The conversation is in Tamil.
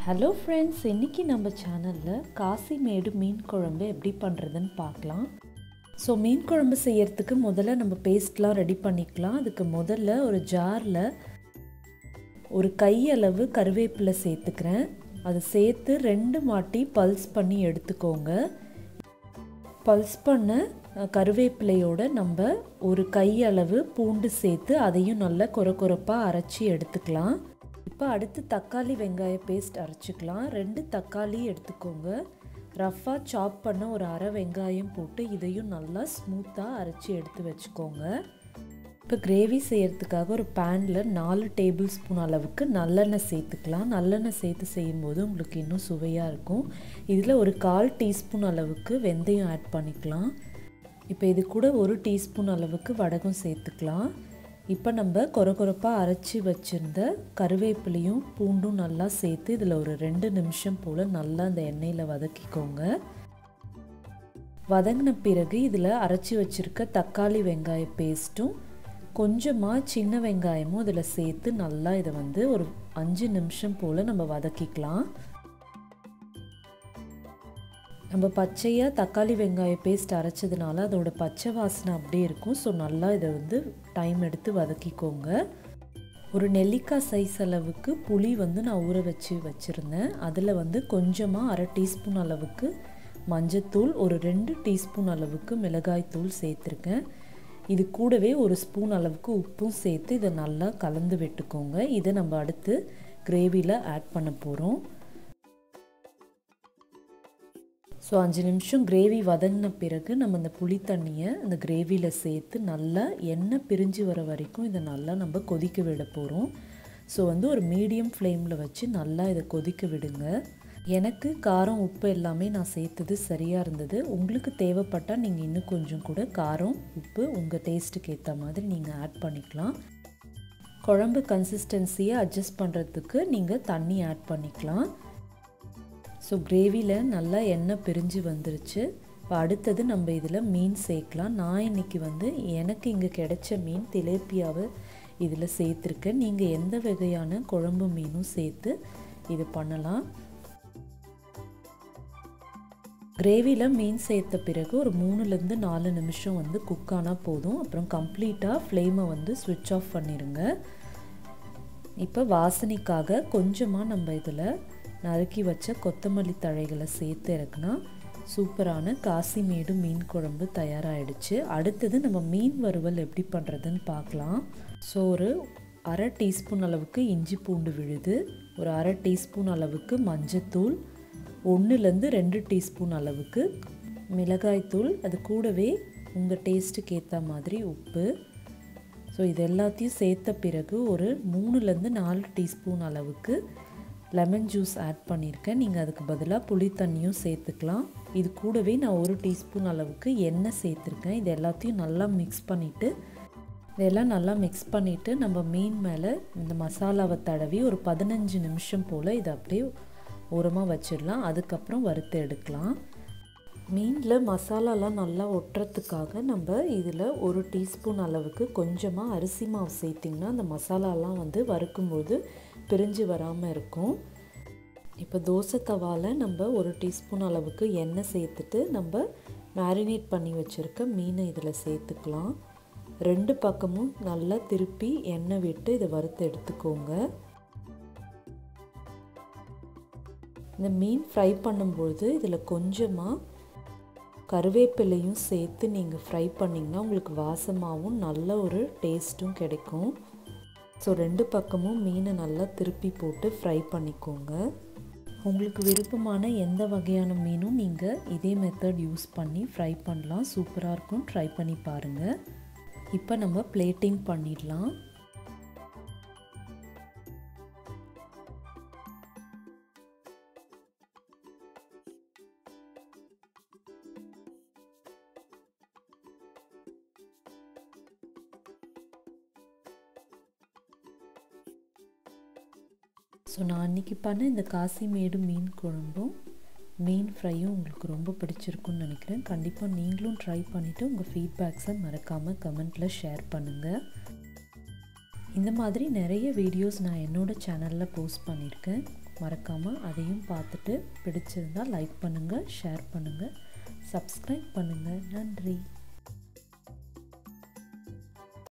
ஹலோ ஃப்ரெண்ட்ஸ் இன்றைக்கி நம்ம சேனலில் காசிமேடு மீன் குழம்பு எப்படி பண்ணுறதுன்னு பார்க்கலாம் ஸோ மீன் குழம்பு செய்யறதுக்கு முதல்ல நம்ம பேஸ்ட்லாம் ரெடி பண்ணிக்கலாம் அதுக்கு முதல்ல ஒரு ஜாரில் ஒரு கையளவு கருவேப்பிலை சேர்த்துக்கிறேன் அதை சேர்த்து ரெண்டு மாட்டி பல்ஸ் பண்ணி எடுத்துக்கோங்க பல்ஸ் பண்ண அஹ், கருவேப்பிலையோட நம்ம ஒரு கையளவு பூண்டு சேர்த்து அதையும் நல்லா கொர கொரப்பாக அரைச்சி எடுத்துக்கலாம் இப்போ அடுத்து தக்காளி வெங்காய பேஸ்ட் அரைச்சிக்கலாம் ரெண்டு தக்காளி எடுத்துக்கோங்க ரஃப்பாக சாப் பண்ண ஒரு அரை வெங்காயம் போட்டு இதையும் நல்லா ஸ்மூத்தாக அரைச்சி எடுத்து வச்சுக்கோங்க இப்போ கிரேவி செய்யறதுக்காக ஒரு பேனில் நாலு டேபிள் ஸ்பூன் அளவுக்கு நல்லெண்ணெய் சேர்த்துக்கலாம் நல்லெண்ணெய் சேர்த்து செய்யும்போது உங்களுக்கு இன்னும் சுவையாக இருக்கும் இதில் ஒரு கால் டீஸ்பூன் அளவுக்கு வெந்தயம் ஆட் பண்ணிக்கலாம் இப்போ இது கூட ஒரு டீஸ்பூன் அளவுக்கு வடகம் சேர்த்துக்கலாம் இப்போ நம்ம கொர கொரப்பாக அரைச்சி வச்சுருந்த கருவேப்பிலையும் பூண்டும் நல்லா சேர்த்து இதில் ஒரு ரெண்டு நிமிஷம் போல் நல்லா அந்த எண்ணெயில் வதக்கிக்கோங்க வதங்கின பிறகு இதில் அரைச்சி வச்சுருக்க தக்காளி வெங்காய பேஸ்ட்டும் கொஞ்சமாக சின்ன வெங்காயமும் இதில் சேர்த்து நல்லா இதை வந்து ஒரு அஞ்சு நிமிஷம் போல் நம்ம வதக்கிக்கலாம் நம்ம பச்சையாக தக்காளி வெங்காய பேஸ்ட் அரைச்சதுனால அதோட பச்சை வாசனை அப்படியே இருக்கும் ஸோ நல்லா இதை வந்து டைம் எடுத்து வதக்கிக்கோங்க ஒரு நெல்லிக்காய் சைஸ் அளவுக்கு புளி வந்து நான் ஊற வச்சு வச்சுருந்தேன் அதில் வந்து கொஞ்சமாக அரை டீஸ்பூன் அளவுக்கு மஞ்சத்தூள் ஒரு ரெண்டு டீஸ்பூன் அளவுக்கு மிளகாய்த்தூள் சேர்த்துருக்கேன் இது கூடவே ஒரு ஸ்பூன் அளவுக்கு உப்பும் சேர்த்து இதை நல்லா கலந்து விட்டுக்கோங்க இதை நம்ம அடுத்து கிரேவியில் ஆட் பண்ண போகிறோம் ஸோ அஞ்சு நிமிஷம் கிரேவி வதங்கின பிறகு நம்ம இந்த புளி தண்ணியை அந்த கிரேவியில் சேர்த்து நல்லா எண்ணெய் பிரிஞ்சு வர வரைக்கும் இதை நல்லா நம்ம கொதிக்க விட போகிறோம் ஸோ வந்து ஒரு மீடியம் ஃப்ளேமில் வச்சு நல்லா இதை கொதிக்க விடுங்க எனக்கு காரம் உப்பு எல்லாமே நான் சேர்த்தது சரியாக இருந்தது உங்களுக்கு தேவைப்பட்டால் நீங்கள் இன்னும் கொஞ்சம் கூட காரம் உப்பு உங்கள் டேஸ்ட்டுக்கு ஏற்ற மாதிரி நீங்கள் ஆட் பண்ணிக்கலாம் குழம்பு கன்சிஸ்டன்சியை அட்ஜஸ்ட் பண்ணுறதுக்கு நீங்கள் தண்ணி ஆட் பண்ணிக்கலாம் ஸோ கிரேவியில் நல்லா எண்ணெய் பிரிஞ்சு வந்துருச்சு இப்போ அடுத்தது நம்ம இதில் மீன் சேர்க்கலாம் நான் இன்னைக்கு வந்து எனக்கு இங்கே கிடைச்ச மீன் திலேப்பியாவை இதில் சேர்த்துருக்கேன் நீங்கள் எந்த வகையான குழம்பு மீனும் சேர்த்து இது பண்ணலாம் கிரேவியில் மீன் சேர்த்த பிறகு ஒரு மூணுலேருந்து நாலு நிமிஷம் வந்து குக் ஆனால் போதும் அப்புறம் கம்ப்ளீட்டாக ஃப்ளேமை வந்து ஸ்விட்ச் ஆஃப் பண்ணிடுங்க இப்போ வாசனைக்காக கொஞ்சமாக நம்ம இதில் நறுக்கி வச்ச கொத்தமல்லி தழைகளை சேர்த்து இறக்குனா சூப்பரான காசிமேடு மீன் குழம்பு தயாராகிடுச்சு அடுத்தது நம்ம மீன் வறுவல் எப்படி பண்ணுறதுன்னு பார்க்கலாம் ஸோ ஒரு அரை டீஸ்பூன் அளவுக்கு இஞ்சி பூண்டு விழுது ஒரு அரை டீஸ்பூன் அளவுக்கு மஞ்சத்தூள் ஒன்றுலேருந்து ரெண்டு டீஸ்பூன் அளவுக்கு மிளகாய்த்தூள் அது கூடவே உங்கள் டேஸ்ட்டுக்கு ஏற்ற மாதிரி உப்பு ஸோ இது எல்லாத்தையும் சேர்த்த பிறகு ஒரு மூணுலேருந்து நாலு டீஸ்பூன் அளவுக்கு லெமன் ஜூஸ் ஆட் பண்ணியிருக்கேன் நீங்கள் அதுக்கு பதிலாக புளி தண்ணியும் சேர்த்துக்கலாம் இது கூடவே நான் ஒரு டீஸ்பூன் அளவுக்கு எண்ணெய் சேர்த்துருக்கேன் இது எல்லாத்தையும் நல்லா மிக்ஸ் பண்ணிவிட்டு இதெல்லாம் நல்லா மிக்ஸ் பண்ணிவிட்டு நம்ம மீன் மேலே இந்த மசாலாவை தடவி ஒரு பதினஞ்சு நிமிஷம் போல் இதை அப்படியே ஓரமாக வச்சிடலாம் அதுக்கப்புறம் வறுத்து எடுக்கலாம் மீனில் மசாலாலாம் நல்லா ஒட்டுறதுக்காக நம்ம இதில் ஒரு டீஸ்பூன் அளவுக்கு கொஞ்சமாக அரிசி மாவு சேர்த்திங்கன்னா அந்த மசாலாலாம் வந்து வறுக்கும்போது பிரிஞ்சு வராமல் இருக்கும் இப்போ தோசை தவாவில் நம்ம ஒரு டீஸ்பூன் அளவுக்கு எண்ணெய் சேர்த்துட்டு நம்ம மேரினேட் பண்ணி வச்சுருக்க மீனை இதில் சேர்த்துக்கலாம் ரெண்டு பக்கமும் நல்லா திருப்பி எண்ணெய் விட்டு இதை வறுத்து எடுத்துக்கோங்க இந்த மீன் ஃப்ரை பண்ணும்பொழுது இதில் கொஞ்சமாக கருவேப்பிலையும் சேர்த்து நீங்கள் ஃப்ரை பண்ணிங்கன்னா உங்களுக்கு வாசமாகவும் நல்ல ஒரு டேஸ்ட்டும் கிடைக்கும் ஸோ ரெண்டு பக்கமும் மீனை நல்லா திருப்பி போட்டு ஃப்ரை பண்ணிக்கோங்க உங்களுக்கு விருப்பமான எந்த வகையான மீனும் நீங்கள் இதே மெத்தட் யூஸ் பண்ணி ஃப்ரை பண்ணலாம் சூப்பராக இருக்கும் ட்ரை பண்ணி பாருங்கள் இப்போ நம்ம பிளேட்டிங் பண்ணிடலாம் ஸோ நான் அன்றைக்கி பண்ண இந்த காசிமேடு மீன் குழம்பும் மீன் ஃப்ரையும் உங்களுக்கு ரொம்ப பிடிச்சிருக்குன்னு நினைக்கிறேன் கண்டிப்பாக நீங்களும் ட்ரை பண்ணிவிட்டு உங்கள் ஃபீட்பேக்ஸை மறக்காமல் கமெண்ட்டில் ஷேர் பண்ணுங்கள் இந்த மாதிரி நிறைய வீடியோஸ் நான் என்னோடய சேனலில் போஸ்ட் பண்ணியிருக்கேன் மறக்காமல் அதையும் பார்த்துட்டு பிடிச்சிருந்தால் லைக் பண்ணுங்கள் ஷேர் பண்ணுங்கள் சப்ஸ்கிரைப் பண்ணுங்கள் நன்றி